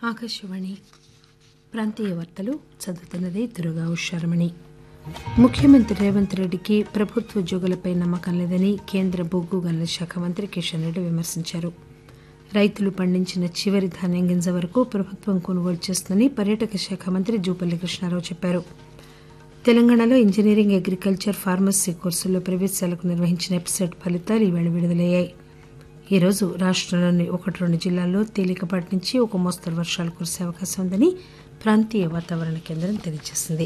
ఆకాశవాణి ప్రాంతీయ వార్తలు చదువుతున్నది దుర్గా ఉషారమణి ముఖ్యమంత్రి రేవంత్ రెడ్డికి ప్రభుత్వ ఉద్యోగులపై నమ్మకం లేదని కేంద్ర బొగ్గు గనుల శాఖ మంత్రి కిషన్ రెడ్డి విమర్శించారు రైతులు పండించిన చివరి ధాన్యం గింజ వరకు ప్రభుత్వం కొనుగోలు చేస్తుందని పర్యాటక శాఖ మంత్రి జూపల్లి కృష్ణారావు చెప్పారు తెలంగాణలో ఇంజనీరింగ్ అగ్రికల్చర్ ఫార్మసీ కోర్సుల్లో ప్రవేశాలకు నిర్వహించిన వెబ్సైట్ ఫలితాలు ఈవేళ విడుదలయ్యాయి ఈరోజు రాష్టంలోని ఒకటి రెండు జిల్లాల్లో తేలికపాటి నుంచి ఒక మోస్తరు వర్షాలు కురిసే అవకాశం ఉందని ప్రాంతీయ వాతావరణ కేంద్రం తెలియజేసింది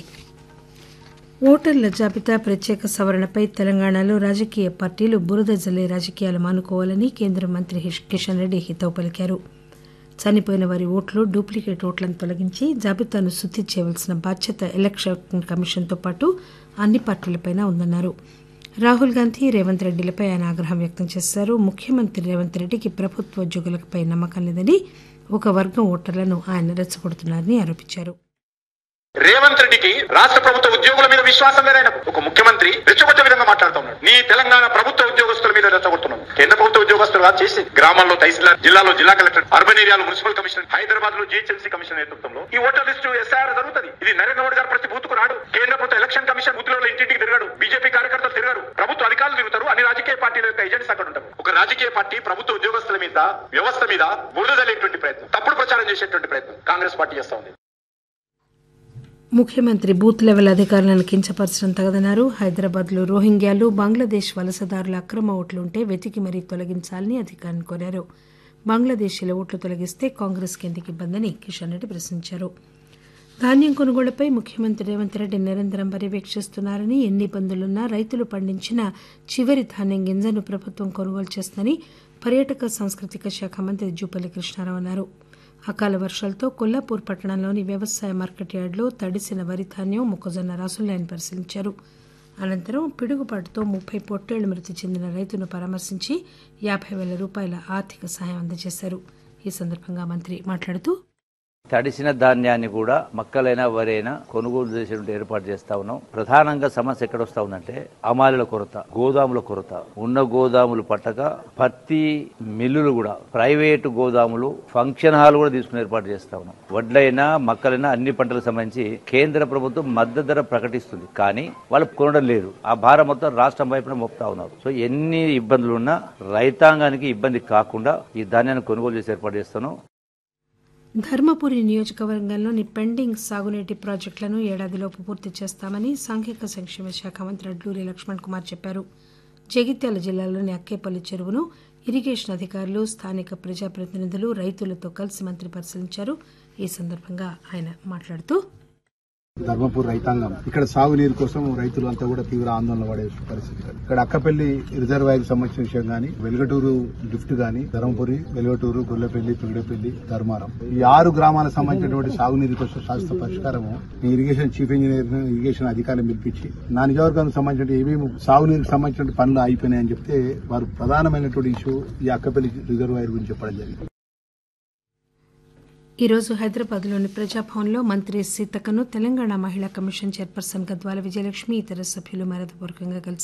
ఓటర్ల జాబితా ప్రత్యేక సవరణపై తెలంగాణలో రాజకీయ పార్టీలు బురద జల్లే రాజకీయాలు మానుకోవాలని కేంద్ర మంత్రి హిష్- కిషన్ రెడ్డి హితవు పలికారు చనిపోయిన వారి ఓట్లు డూప్లికేట్ ఓట్లను తొలగించి జాబితాను శుద్ది చేయవలసిన బాధ్యత ఎలక్షన్ కమిషన్తో పాటు అన్ని పార్టీలపైన ఉందన్నారు రాహుల్ గాంధీ రేవంత్ రెడ్డిలపై ఆయన ఆగ్రహం వ్యక్తం చేశారు ముఖ్యమంత్రి రేవంత్ రెడ్డికి ప్రభుత్వ ఉద్యోగులపై నమ్మకం లేదని ఒక వర్గం ఓటర్లను ఆయన రెచ్చగొడుతున్నారని ఆరోపించారు రేవంత్ రెడ్డికి రాష్ట్ర ప్రభుత్వ ఉద్యోగుల మీద విశ్వాసం లేదైన ఒక ముఖ్యమంత్రి రెచ్చగొట్టే విధంగా మాట్లాడుతూ ఉన్నాడు నీ తెలంగాణ ప్రభుత్వ ఉద్యోగస్తుల మీద రెచ్చగొడుతున్నావు కేంద్ర ప్రభుత్వ ఉద్యోగస్తులు కాదు చేసి గ్రామాల్లో తహసీల్దార్ జిల్లాలో జిల్లా కలెక్టర్ అర్బన్ ఏరియాలో మున్సిపల్ కమిషనర్ హైదరాబాద్ లో జిహెచ్ఎంసీ కమిషనర్ నేతృత్వంలో ఈ ఓటర్ లిస్టు ఎస్ఐఆర్ జరుగుతుంది ఇది నరేంద్ర మోడీ గారు ప్రతి బూత్ కు రాడు కేంద్ర ప్రభుత్వ ఎలక్షన్ కమిషన్ బూత్ లో ఇంటింటికి తిరగడు బీజేపీ కార్యకర్తలు తిరగరు ప్రభుత్వ అధికారులు తిరుగుతారు అన్ని రాజకీయ పార్టీల యొక్క ఏజెంట్స్ అక్కడ ఉంటారు ఒక రాజకీయ పార్టీ ప్రభుత్వ ఉద్యోగస్తుల మీద వ్యవస్థ మీద బురద జల్లేటువంటి ప్రయత్నం తప్పుడు ప్రచారం చేసేటువంటి ప్రయత్నం కాంగ్రెస్ పార్టీ చేస్తా ఉంది ముఖ్యమంత్రి బూత్ లెవెల్ అధికారులను కించపరచడం తగదన్నారు హైదరాబాద్ లో రోహింగ్యాలు బంగ్లాదేశ్ వలసదారుల అక్రమ ఓట్లు ఉంటే వెతికి మరీ తొలగించాలని అధికారులను కోరారు బంగ్లాదేశీల ఓట్లు తొలగిస్తే కాంగ్రెస్ కిందికి ఇబ్బందని కిషన్ రెడ్డి ప్రశ్నించారు ధాన్యం కొనుగోళ్లపై ముఖ్యమంత్రి రేవంత్ రెడ్డి నిరంతరం పర్యవేక్షిస్తున్నారని ఎన్ని ఇబ్బందులున్నా రైతులు పండించిన చివరి ధాన్యం గింజను ప్రభుత్వం కొనుగోలు చేస్తుందని పర్యాటక సాంస్కృతిక శాఖ మంత్రి జూపల్లి కృష్ణారావు అన్నారు అకాల వర్షాలతో కొల్లాపూర్ పట్టణంలోని వ్యవసాయ మార్కెట్ యార్డులో తడిసిన వరి ధాన్యం మొక్కజొన్న రాసులను ఆయన పరిశీలించారు అనంతరం పిడుగుపాటుతో ముప్పై పొట్టేళ్లు మృతి చెందిన రైతును పరామర్శించి యాభై వేల రూపాయల ఆర్థిక సహాయం అందజేశారు ఈ సందర్భంగా మంత్రి మాట్లాడుతూ తడిసిన ధాన్యాన్ని కూడా మక్కలైనా వరైనా కొనుగోలు చేసేటువంటి ఏర్పాటు చేస్తా ఉన్నాం ప్రధానంగా సమస్య ఎక్కడ వస్తా ఉందంటే అమాలీల కొరత గోదాముల కొరత ఉన్న గోదాములు పట్టక పత్తి మిల్లులు కూడా ప్రైవేటు గోదాములు ఫంక్షన్ హాల్ కూడా తీసుకుని ఏర్పాటు చేస్తా ఉన్నాం వడ్లైనా మక్కలైనా అన్ని పంటలకు సంబంధించి కేంద్ర ప్రభుత్వం మద్దతు ధర ప్రకటిస్తుంది కానీ వాళ్ళు కొనడం లేదు ఆ భారం మొత్తం రాష్ట్రం వైపున మోపుతా ఉన్నారు సో ఎన్ని ఇబ్బందులు ఉన్నా రైతాంగానికి ఇబ్బంది కాకుండా ఈ ధాన్యాన్ని కొనుగోలు చేసి ఏర్పాటు చేస్తున్నాం ధర్మపురి నియోజకవర్గంలోని పెండింగ్ సాగునీటి ప్రాజెక్టులను ఏడాదిలోపు పూర్తి చేస్తామని సాంఘిక సంక్షేమ శాఖ మంత్రి అడ్లూరి లక్ష్మణ్ కుమార్ చెప్పారు జగిత్యాల జిల్లాలోని అక్కేపల్లి చెరువును ఇరిగేషన్ అధికారులు స్థానిక ప్రజాప్రతినిధులు రైతులతో కలిసి మంత్రి పరిశీలించారు ఈ సందర్భంగా ఆయన మాట్లాడుతూ ధర్మపూర్ రైతాంగం ఇక్కడ సాగునీరు కోసం రైతులు అంతా కూడా తీవ్ర ఆందోళన పడే పరిస్థితి ఇక్కడ అక్కపల్లి రిజర్వాయర్ సంబంధించిన విషయం గానీ వెలుగటూరు లిఫ్ట్ గానీ ధర్మపురి వెలుగటూరు గొల్లపల్లి పిగడపల్లి ధర్మారం ఈ ఆరు గ్రామాలకు సంబంధించినటువంటి సాగునీరు కోసం శాస్త్ర పరిష్కారము ఈ ఇరిగేషన్ చీఫ్ ఇంజనీర్ ఇరిగేషన్ అధికారులను పిలిపించి నా నియోజకవర్గానికి సంబంధించిన ఏమేమి సాగునీరుకు సంబంధించిన పనులు అయిపోయినాయని చెప్తే వారు ప్రధానమైనటువంటి ఇష్యూ ఈ అక్కపల్లి రిజర్వాయర్ గురించి చెప్పడం జరిగింది ఈ రోజు హైదరాబాద్లోని ప్రజాభవన్లో మంత్రి సీతక్కను తెలంగాణ మహిళా కమిషన్ చైర్పర్సన్ గద్వాల విజయలక్ష్మి ఇతర సభ్యులు మర్యాదపూర్వకంగా కలిసి